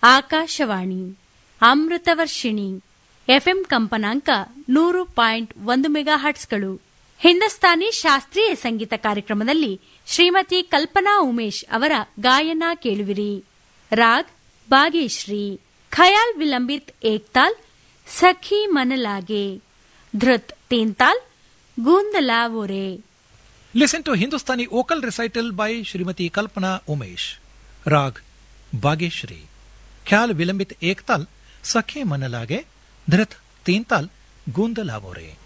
Akashvani Amritavarshini FM ಕಂಪನಾಂಕ ನೂರು point ಒಂದು ಮೆಗಾ ಹರ್ಟ್ಸ್ಗಳು ಹಿಂದೂಸ್ತಾನಿ ಶಾಸ್ತ್ರೀಯ ಸಂಗೀತ ಕಾರ್ಯಕ್ರಮದಲ್ಲಿ ಶ್ರೀಮತಿ ಕಲ್ಪನಾ ಉಮೇಶ್ ಅವರ ಗಾಯನ ಕೇಳುವಿರಿ ರಾಗ್ ಬಾಗೇಶ್ರೀ ಖಯಾಲ್ ವಿಲಂಬಿತ್ ಏಕ್ತಾಲ್ ಸಖಿ ಮನಲಾಗೆ ಧೃತ್ ತೇಂತಾಲ್ ಗೂಂದಲಾವೋರೆ Listen to Hindustani vocal recital by Srimati Kalpana Umesh. Rag Bageshri. Khyal Vilambit Ektal Sakhe Manalage Dhrit Teental Gundalavore.